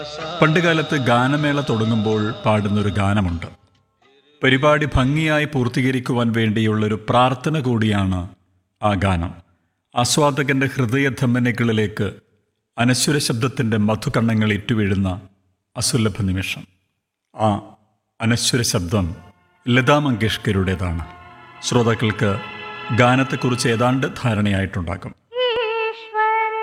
പണ്ടുകാലത്ത് ഗാനമേള തുടങ്ങുമ്പോൾ പാടുന്നൊരു ഗാനമുണ്ട് പരിപാടി ഭംഗിയായി പൂർത്തീകരിക്കുവാൻ വേണ്ടിയുള്ളൊരു പ്രാർത്ഥന കൂടിയാണ് ആ ഗാനം ആസ്വാദകന്റെ ഹൃദയധമനികളിലേക്ക് അനശ്വര ശബ്ദത്തിൻ്റെ മധുകണ്ണങ്ങൾ ഇറ്റുവീഴുന്ന അസുലഭ നിമിഷം ആ അനശ്വര ശബ്ദം ലതാ മങ്കേഷ്കരുടേതാണ് ശ്രോതാക്കൾക്ക് ഗാനത്തെക്കുറിച്ച് ഏതാണ്ട് ധാരണയായിട്ടുണ്ടാകും ईश्वर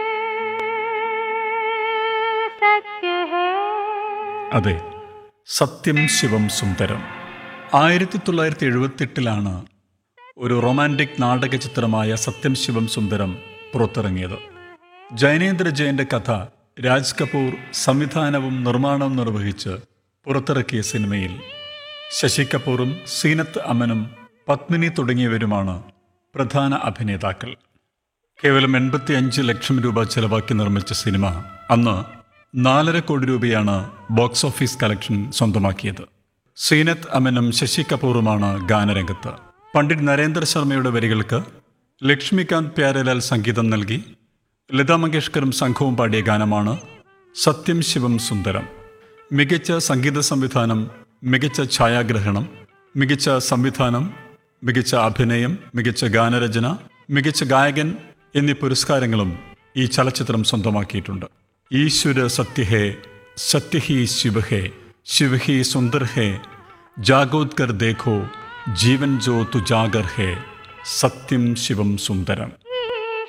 सत्य है അതെ സത്യം ശിവം സുന്ദരം ആയിരത്തി തൊള്ളായിരത്തി എഴുപത്തെട്ടിലാണ് ഒരു റൊമാൻറ്റിക് നാടക ചിത്രമായ സത്യം ശിവം സുന്ദരം പുറത്തിറങ്ങിയത് ജൈനേന്ദ്ര ജയന്റെ കഥ രാജ് കപൂർ സംവിധാനവും നിർമ്മാണവും നിർവഹിച്ച് പുറത്തിറക്കിയ സിനിമയിൽ ശശി കപൂറും സീനത്ത് അമനും പത്മിനി തുടങ്ങിയവരുമാണ് പ്രധാന അഭിനേതാക്കൾ കേവലം എൺപത്തി അഞ്ച് ലക്ഷം രൂപ ചെലവാക്കി നിർമ്മിച്ച സിനിമ അന്ന് നാലര കോടി രൂപയാണ് ബോക്സ് ഓഫീസ് കളക്ഷൻ സ്വന്തമാക്കിയത് സീനത്ത് അമനും ശശി കപൂറുമാണ് ഗാനരംഗത്ത് പണ്ഡിറ്റ് നരേന്ദ്ര ശർമ്മയുടെ വരികൾക്ക് ലക്ഷ്മികാന്ത് പ്യാരലാൽ സംഗീതം നൽകി ലതാ മങ്കേഷ്കറും സംഘവും പാടിയ ഗാനമാണ് സത്യം ശിവം സുന്ദരം മികച്ച സംഗീത സംവിധാനം മികച്ച ഛായാഗ്രഹണം മികച്ച സംവിധാനം മികച്ച അഭിനയം മികച്ച ഗാനരചന മികച്ച ഗായകൻ എന്നീ പുരസ്കാരങ്ങളും ഈ ചലച്ചിത്രം സ്വന്തമാക്കിയിട്ടുണ്ട് ഈശ്വര സത്യഹേ സത്യഹി ശിവഹേ ശിവഹി സുന്ദർ ഹേ ജാഗോദ്കർ ദേഖോ ജീവൻ ജോ തുജാഗർ ഹേ സത്യം ശിവം സുന്ദരം